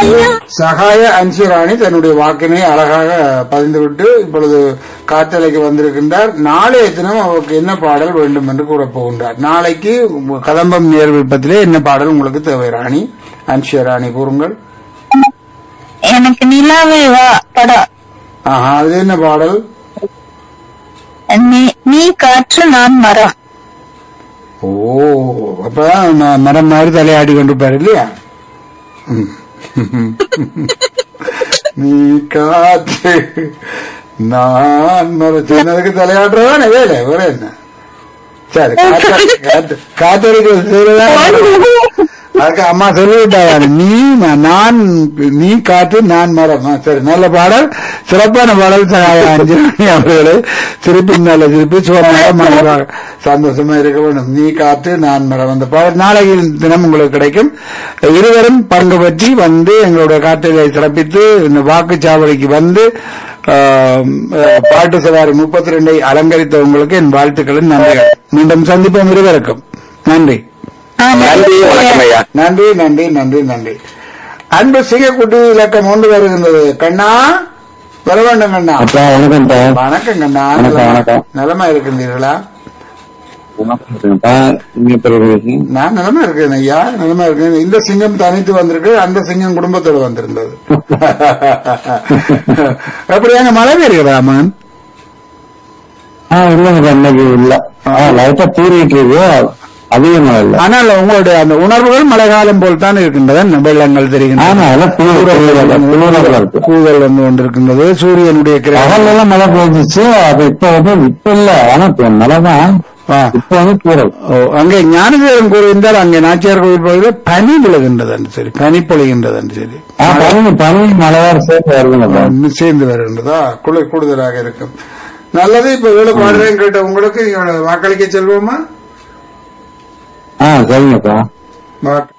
சகாய அன்சிராணி தன்னுடைய வாக்கினை அழகாக பதிந்துவிட்டு இப்பொழுது காத்தலைக்கு வந்திருக்கின்றார் நாளைய தினம் அவருக்கு என்ன பாடல் வேண்டும் என்று கூறப் போகின்றார் நாளைக்கு கதம்பம் நேர் விருப்பத்திலே என்ன பாடல் உங்களுக்கு தேவை ராணி அன்சிராணி கூறுங்கள் எனக்கு நிலாவே வா படம் ஆஹா அது என்ன பாடல் நீ நீ காற்று நான் மரம் ஓ அப்ப ம- மரம் மாதிரி தலையாடி கொண்டிருப்பாரு இல்லையா ம். நீ காற்று நான் மரம் சின்னதுக்கு தலையாடுறதானே வேலை வேற என்ன சரி காத்து- காத்து- காத்தடிக்கிறது அதுக்கு அம்மா சொல்லிவிட்டாங்க நீ ம- நான் நீ காற்று நான் மரம் ஆ, சரி நல்ல பாடல் சிறப்பான பாடல் சகாய அஞ்சலி அவர்களே சிரிப்பு நல்ல சிரிப்பு சுகமாக மனதாக சந்தோஷமா இருக்க வேண்டும் நீ காற்று நான் மரம் அந்த பாடல் நாளைக்கு தினம் உங்களுக்கு கிடைக்கும் இருவரும் பங்கு பற்றி வந்து எங்களுடைய காற்றிலை சிறப்பித்து இந்த வாக்குச்சாவடிக்கு வந்து ஆம், அஹ், பாட்டு சவாரி முப்பத்தி ரெண்டை அலங்கரித்த உங்களுக்கு என் வாழ்த்துக்களின் நன்றிகள் மீண்டும் சந்திப்போம் இருவருக்கும் நன்றி ஆ, நன்றி வணக்கம் ஐயா நன்றி நன்றி நன்றி நன்றி அன்பு சிங்கக்குட்டி இலக்கம் ஒன்று வருகின்றது கண்ணா வர வேண்டும் கண்ணா அப்பா வணக்கம்ப்பா வணக்கம் கண்ணா வணக்கம், நலமா- வணக்கம். நலமா இருக்கின்றீர்களா வணக்கம்ப்பா நீங்க பிறகு நான் நலமா இருக்கேன் ஐயா நலமா இருக்கேன் இந்த சிங்கம் தனித்து வந்திருக்கு அந்த சிங்கம் குடும்பத்தோடு வந்திருந்தது அப்படியாங்க மழை பெய்யுதா அம்மன் ஆ இல்லைங்க இன்னைக்கு இல்ல ஆ லைட்டா தூரிட்டு இருக்கு அதிகமா இல்ல ஆனால் உங்களுடைய அந்த உணர்வுகள் மழை காலம் போல் தான் இருக்கின்றன வெள்ளங்கள் தெரிகின்றன ஆமா எல்லாம் குளிர் இருக்கு கூதல் வந்து கொண்டிருக்கின்றது சூரியனுடைய கிரகம் பகல்ல எல்லாம் மழை பெய்ஞ்சிச்சு அது இப்ப வந்து இப்ப இல்ல ஆனா இப்ப மழை தான் ஆ. இப்ப வந்து தூரல் ஓ, அங்கே ஞானதேவன் கூறியிருந்தால் அங்கே நாச்சியார் கோவில் பகுதியில் பனி விழுகின்றது என்று சரி பனி பொழிகின்றது என்று சரி ஆ பனி பனி மழையார் சேர்த்து வருதுங்கப்பா இன்னும் சேர்ந்து வருகின்றதா குளிர் கூடுதலாக இருக்கும் நல்லது இப்ப வேலை பாடுறேன் கேட்ட உங்களுக்கு இங்க வாக்களிக்க செல்வோமா ஆ சரிங்கப்பா வாக்கு